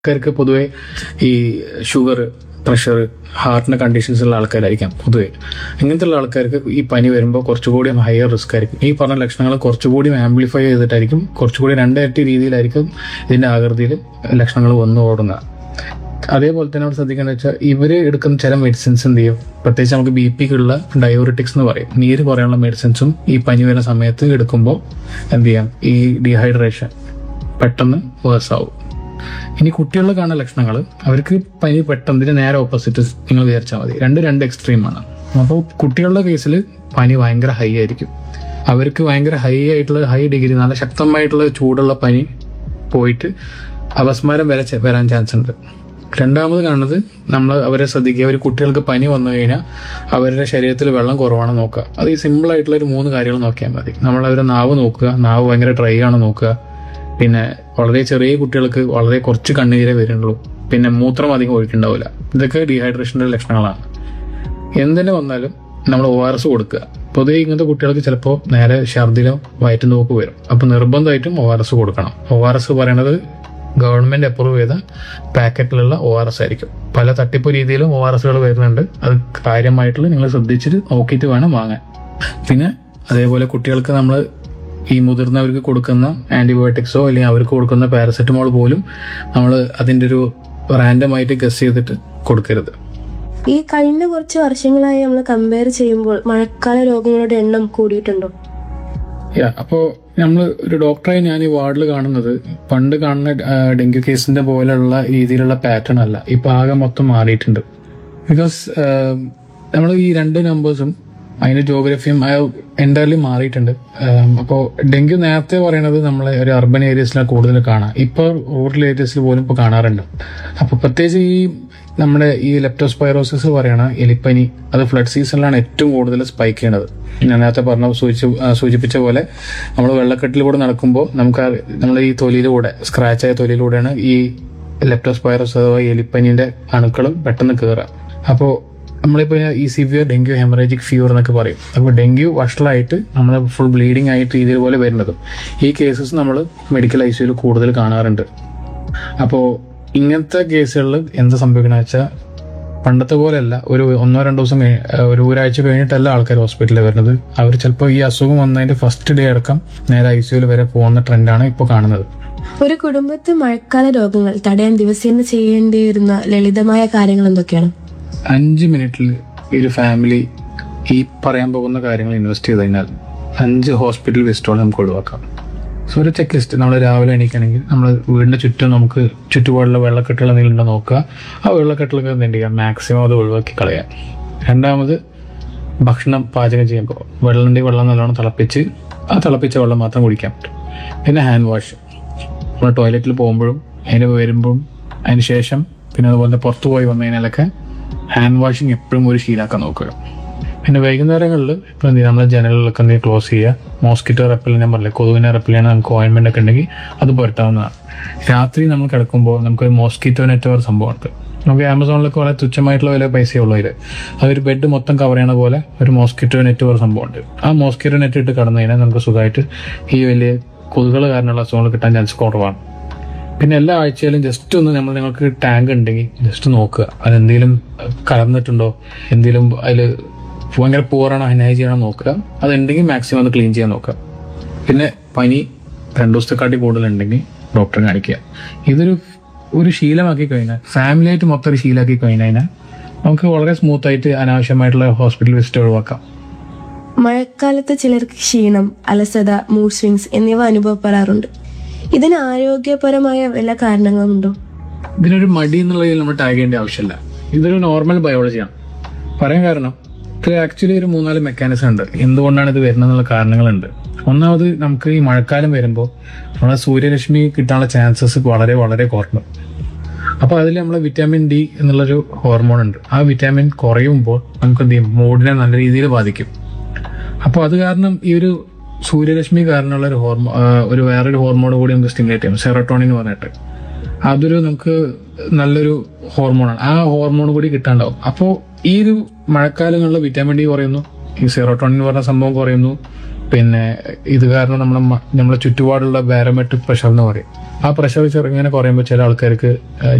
ആൾക്കാർക്ക് പൊതുവെ ഈ ഷുഗർ പ്രഷർ ഹാർട്ടിന്റെ കണ്ടീഷൻസ് ഉള്ള ആൾക്കാരായിരിക്കാം പൊതുവെ ഇങ്ങനത്തെ ഉള്ള ആൾക്കാർക്ക് ഈ പനി വരുമ്പോൾ കുറച്ചുകൂടി ഹയർ റിസ്ക് ആയിരിക്കും ഈ പറഞ്ഞ ലക്ഷണങ്ങൾ കുറച്ചുകൂടി ആംപ്ലിഫൈ ചെയ്തിട്ടായിരിക്കും കുറച്ചുകൂടി രണ്ടിരട്ടി രീതിയിലായിരിക്കും ഇതിന്റെ ആകൃതിയിൽ ലക്ഷണങ്ങൾ വന്നു ഓടുന്നത് അതേപോലെ തന്നെ അവിടെ ശ്രദ്ധിക്കേണ്ടത് വെച്ചാൽ ഇവര് എടുക്കുന്ന ചില മെഡിസിൻസ് എന്ത് ചെയ്യും പ്രത്യേകിച്ച് നമുക്ക് ബി പിക്കുള്ള ഡയോറിറ്റിക്സ് എന്ന് പറയും നീര് കുറയാനുള്ള മെഡിസിൻസും ഈ പനി വരുന്ന സമയത്ത് എടുക്കുമ്പോൾ എന്ത് ചെയ്യാം ഈ ഡീഹൈഡ്രേഷൻ പെട്ടെന്ന് വേഴ്സ് ആവും ഇനി കുട്ടികളിൽ കാണുന്ന ലക്ഷണങ്ങൾ അവർക്ക് പനി പെട്ടെന്ന് ഇതിന് നേരെ ഓപ്പോസിറ്റ് നിങ്ങൾ വിചാരിച്ചാൽ മതി രണ്ട് രണ്ട് എക്സ്ട്രീമാണ് അപ്പോൾ കുട്ടികളുടെ കേസിൽ പനി ഭയങ്കര ഹൈ ആയിരിക്കും അവർക്ക് ഭയങ്കര ഹൈ ആയിട്ടുള്ള ഹൈ ഡിഗ്രി നല്ല ശക്തമായിട്ടുള്ള ചൂടുള്ള പനി പോയിട്ട് അപസ്മാരം വരെ ചെ- വരാൻ ചാൻസ് ഉണ്ട് രണ്ടാമത് കാണുന്നത് നമ്മൾ അവരെ ശ്രദ്ധിക്കുക ഒരു കുട്ടികൾക്ക് പനി വന്നു കഴിഞ്ഞാൽ അവരുടെ ശരീരത്തിൽ വെള്ളം കുറവാണ് നോക്കുക അത് ഈ സിമ്പിൾ ആയിട്ടുള്ള ഒരു മൂന്ന് കാര്യങ്ങൾ നോക്കിയാൽ മതി നമ്മൾ അവരുടെ നാവ് നോക്കുക നാവ് ഭയങ്കര ഡ്രൈ ആണ് നോക്കുക പിന്നെ വളരെ ചെറിയ കുട്ടികൾക്ക് വളരെ കുറച്ച് കണ്ണീരേ വരുന്നുള്ളൂ പിന്നെ മൂത്രം അധികം ഒഴിക്കുന്നുണ്ടാവില്ല ഇതൊക്കെ ഡീഹൈഡ്രേഷന്റെ ലക്ഷണങ്ങളാണ് എന്തിനു വന്നാലും നമ്മൾ ഒ ആർ എസ് കൊടുക്കുക പൊതുവെ ഇങ്ങനത്തെ കുട്ടികൾക്ക് ചിലപ്പോൾ നേരെ ഛർദിലോ വയറ്റുന്നോക്ക് വരും അപ്പോൾ നിർബന്ധമായിട്ടും ഒ ആർ എസ് കൊടുക്കണം ഒ ആർ എസ് പറയണത് ഗവൺമെന്റ് അപ്രൂവ് ചെയ്ത പാക്കറ്റിലുള്ള ഒ ആർ എസ് ആയിരിക്കും പല തട്ടിപ്പ് രീതിയിലും ഒ ആർ എസുകൾ വരുന്നുണ്ട് അത് കാര്യമായിട്ടുള്ള നിങ്ങൾ ശ്രദ്ധിച്ചിട്ട് നോക്കിയിട്ട് വേണം വാങ്ങാൻ പിന്നെ അതേപോലെ കുട്ടികൾക്ക് നമ്മൾ ഈ മുതിർന്നവർക്ക് കൊടുക്കുന്ന ആന്റിബയോട്ടിക്സോ അല്ലെങ്കിൽ അവർക്ക് കൊടുക്കുന്ന പാരസെറ്റമോൾ പോലും നമ്മൾ അതിൻ്റെ ഒരു റാൻഡമായിട്ട് ഗസ് ചെയ്തിട്ട് കൊടുക്കരുത് ഈ കഴിഞ്ഞ കുറച്ച് വർഷങ്ങളായി നമ്മൾ കമ്പയർ ചെയ്യുമ്പോൾ മഴക്കാല രോഗങ്ങളുടെ എണ്ണം കൂടിയിട്ടുണ്ടോ യാ അപ്പോൾ നമ്മൾ ഒരു ഡോക്ടറായി ഞാൻ ഈ വാർഡിൽ കാണുന്നത് പണ്ട് കാണുന്ന ആ, ഡെങ്കു കേസിന്റെ പോലെയുള്ള രീതിയിലുള്ള പാറ്റേൺ അല്ല ഇപ്പൊ ആകെ മൊത്തം മാറിയിട്ടുണ്ട് ബിക്കോസ് നമ്മൾ ഈ രണ്ട് നമ്പേഴ്സും അതിന്റെ ജോഗ്രഫിയും എൻ്റയർലി മാറിയിട്ടുണ്ട് അപ്പോൾ ഡെങ്കു നേരത്തെ പറയണത് നമ്മൾ ഒരു അർബൻ ഏരിയസിലാണ് കൂടുതൽ കാണാം ഇപ്പോൾ റൂറൽ ഏരിയസിൽ പോലും ഇപ്പോൾ കാണാറുണ്ട് അപ്പോൾ പ്രത്യേകിച്ച് ഈ നമ്മുടെ ഈ ലെപ്റ്റോസ്പൈറോസിസ് പറയണ എലിപ്പനി അത് ഫ്ലഡ് സീസണിലാണ് ഏറ്റവും കൂടുതൽ സ്പൈക്ക് ചെയ്യണത് ഞാൻ നേരത്തെ പറഞ്ഞ സൂചിച്ചു ആ, സൂചിപ്പിച്ച പോലെ നമ്മൾ വെള്ളക്കെട്ടിലൂടെ നടക്കുമ്പോൾ നമുക്ക് നമ്മൾ ഈ തൊലിയിലൂടെ സ്ക്രാച്ച് ആയ തൊലിയിലൂടെയാണ് ഈ ലെപ്റ്റോസ്പൈറോസ് അഥവാ എലിപ്പനിന്റെ അണുക്കളും പെട്ടെന്ന് കയറുക അപ്പോൾ നമ്മളിപ്പോൾ ഈ സിവിയർ ഡെങ്കു ഹെമറേജിക് ഫീവർ എന്നൊക്കെ പറയും അപ്പോൾ ഡെങ്കു വഷളായിട്ട് നമ്മൾ ഫുൾ ബ്ലീഡിങ് ആയിട്ട് രീതിയിൽ പോലെ വരുന്നതും ഈ കേസസ് നമ്മൾ മെഡിക്കൽ ഐ സിയിൽ കൂടുതൽ കാണാറുണ്ട് അപ്പോൾ ഇങ്ങനത്തെ കേസുകളിൽ എന്ത് സംഭവിക്കണമെന്ന് വെച്ചാൽ പണ്ടത്തെ പോലെയല്ല ഒരു ഒന്നോ രണ്ടോ ദിവസം കഴി- ഏഹ് ഒരു ഒരാഴ്ച കഴിഞ്ഞിട്ടല്ല ആൾക്കാർ ഹോസ്പിറ്റലിൽ വരുന്നത് അവർ ചിലപ്പോൾ ഈ അസുഖം വന്നതിന്റെ ഫസ്റ്റ് ഡേ അടക്കം നേരെ ഐ സിയുയിൽ വരെ പോകുന്ന ട്രെൻഡാണ് ഇപ്പോൾ കാണുന്നത് ഒരു കുടുംബത്തിൽ മഴക്കാല രോഗങ്ങൾ തടയാൻ ദിവസേന ചെയ്യേണ്ടി വരുന്ന ലളിതമായ കാര്യങ്ങൾ എന്തൊക്കെയാണ് അഞ്ച് മിനിറ്റിൽ ഒരു ഫാമിലി ഈ പറയാൻ പോകുന്ന കാര്യങ്ങൾ ഇൻവെസ്റ്റ് ചെയ്ത് കഴിഞ്ഞാൽ അഞ്ച് ഹോസ്പിറ്റൽ വിസിറ്റുകൾ നമുക്ക് ഒഴിവാക്കാം സോ ഒരു ചെക്ക് ലിസ്റ്റ് നമ്മൾ രാവിലെ എണീക്കുകയാണെങ്കിൽ നമ്മൾ വീടിന്റെ ചുറ്റും നമുക്ക് ചുറ്റുപാടുള്ള വെള്ളക്കെട്ടുകൾ എന്തെങ്കിലും ഉണ്ടോ നോക്കുക ആ വെള്ളക്കെട്ടിലൊക്കെ എന്ത് ചെയ്യുക മാക്സിമം അത് ഒഴിവാക്കി കളയാം രണ്ടാമത് ഭക്ഷണം പാചകം ചെയ്യുമ്പോൾ വെള്ളത്തിൻ്റെ വെള്ളം നല്ലോണം തിളപ്പിച്ച് ആ തിളപ്പിച്ച വെള്ളം മാത്രം കുടിക്കാൻ പറ്റും പിന്നെ ഹാൻഡ് വാഷ് നമ്മൾ ടോയ്ലറ്റിൽ പോകുമ്പോഴും അതിന് വരുമ്പോഴും അതിന് ശേഷം പിന്നെ അതുപോലെ പുറത്തു പോയി വന്നു കഴിഞ്ഞാലൊക്കെ ഹാൻഡ് വാഷിങ് എപ്പോഴും ഒരു ശീലാക്കാൻ നോക്കുക പിന്നെ വൈകുന്നേരങ്ങളിൽ ഇപ്പം എന്ത് നമ്മൾ ജനലുകളൊക്കെ എന്തെങ്കിലും ക്ലോസ് ചെയ്യുക മോസ്കിറ്റോ റെപ്പൽ ഞാൻ പറഞ്ഞില്ല കൊതുകിനെ റെപ്പൽ ചെയ്യാൻ നമുക്ക് ഓയിൻമെന്റ് ഒക്കെ ഉണ്ടെങ്കിൽ അത് പുരട്ടാവുന്നതാണ് രാത്രി നമ്മൾ കിടക്കുമ്പോൾ നമുക്കൊരു മോസ്കിറ്റോ നെറ്റ് ഒരു സംഭവമുണ്ട് നമുക്ക് ആമസോണിലൊക്കെ വളരെ തുച്ഛമായിട്ടുള്ള വില പൈസ ഉള്ളൂ അതിൽ അതൊരു ബെഡ് മൊത്തം കവർ ചെയ്യണ പോലെ ഒരു മോസ്കിറ്റോ നെറ്റ് ഒരു സംഭവമുണ്ട് ആ മോസ്കിറ്റോ നെറ്റ് ഇട്ട് കടന്നു കഴിഞ്ഞാൽ നമുക്ക് സുഖമായിട്ട് ഈ വലിയ കൊതുകൾ കാരണമുള്ള അസുഖങ്ങൾ കിട്ടാൻ ചാൻസ് കുറവാണ് പിന്നെ എല്ലാ ആഴ്ചയിലും ജസ്റ്റ് ഒന്ന് നമ്മൾ നിങ്ങൾക്ക് ടാങ്ക് ഉണ്ടെങ്കിൽ ജസ്റ്റ് നോക്കുക അതെന്തെങ്കിലും കലർന്നിട്ടുണ്ടോ എന്തെങ്കിലും അതിൽ ഭയങ്കര പൂറാണോ ഹൈനായി ചെയ്യണോ നോക്കുക അതുണ്ടെങ്കിൽ മാക്സിമം ഒന്ന് ക്ലീൻ ചെയ്യാൻ നോക്കുക പിന്നെ പനി രണ്ടു ദിവസത്തെക്കാട്ടി കൂടുതലുണ്ടെങ്കിൽ ഡോക്ടറെ കാണിക്കുക ഇതൊരു ഒരു ശീലമാക്കി കഴിഞ്ഞാൽ ഫാമിലി ആയിട്ട് മൊത്തം ഒരു ശീലമാക്കി കഴിഞ്ഞാൽ നമുക്ക് വളരെ സ്മൂത്ത് ആയിട്ട് അനാവശ്യമായിട്ടുള്ള ഹോസ്പിറ്റൽ വിസിറ്റ് ഒഴിവാക്കാം മഴക്കാലത്ത് ചിലർക്ക് ക്ഷീണം അലസത മൂഡ് സ്വിങ്സ് എന്നിവ അനുഭവപ്പെടാറുണ്ട് ഇതിന് ആരോഗ്യപരമായ വല്ല കാരണങ്ങളുമുണ്ടോ ഇതിനൊരു മടി എന്നുള്ളതിൽ നമ്മൾ ടാഗ് ചെയ്യേണ്ട ആവശ്യമില്ല ഇതൊരു നോർമൽ ബയോളജിയാണ് പറയാൻ കാരണം ഇത് ആക്ച്വലി ഒരു മൂന്നാല് മെക്കാനിസം ഉണ്ട് എന്തുകൊണ്ടാണ് ഇത് വരുന്നത് എന്നുള്ള കാരണങ്ങളുണ്ട് ഒന്നാമത് നമുക്ക് ഈ മഴക്കാലം വരുമ്പോൾ നമ്മളെ സൂര്യരശ്മി കിട്ടാനുള്ള ചാൻസസ് വളരെ വളരെ കുറഞ്ഞു അപ്പോൾ അതിൽ നമ്മൾ വിറ്റാമിൻ ഡി എന്നുള്ളൊരു ഹോർമോൺ ഉണ്ട് ആ വിറ്റാമിൻ കുറയുമ്പോൾ നമുക്ക് എന്ത് ചെയ്യും മൂഡിനെ നല്ല രീതിയിൽ ബാധിക്കും അപ്പോൾ അത് കാരണം ഈ ഒരു സൂര്യരശ്മി കാരണമുള്ള ഒരു ഹോർമോ ആ, ഒരു വേറൊരു ഹോർമോൺ കൂടി നമുക്ക് സ്റ്റിമുലേറ്റ് ചെയ്യും സെറട്ടോണിൻ എന്ന് പറഞ്ഞിട്ട് അതൊരു നമുക്ക് നല്ലൊരു ഹോർമോണാണ് ആ ഹോർമോൺ കൂടി കിട്ടാണ്ടാവും അപ്പോൾ ഈ ഒരു മഴക്കാലങ്ങളിൽ വിറ്റാമിൻ ഡി കുറയുന്നു ഈ സെറോട്ടോണിൻ എന്ന് പറഞ്ഞ സംഭവം കുറയുന്നു പിന്നെ ഇത് കാരണം നമ്മുടെ മ- നമ്മളെ ചുറ്റുപാടുള്ള ബാരോമെട്രിക് പ്രഷർ എന്ന് പറയും ആ പ്രഷർ ചെറുങ്ങനെ കുറയുമ്പോൾ ചില ആൾക്കാർക്ക്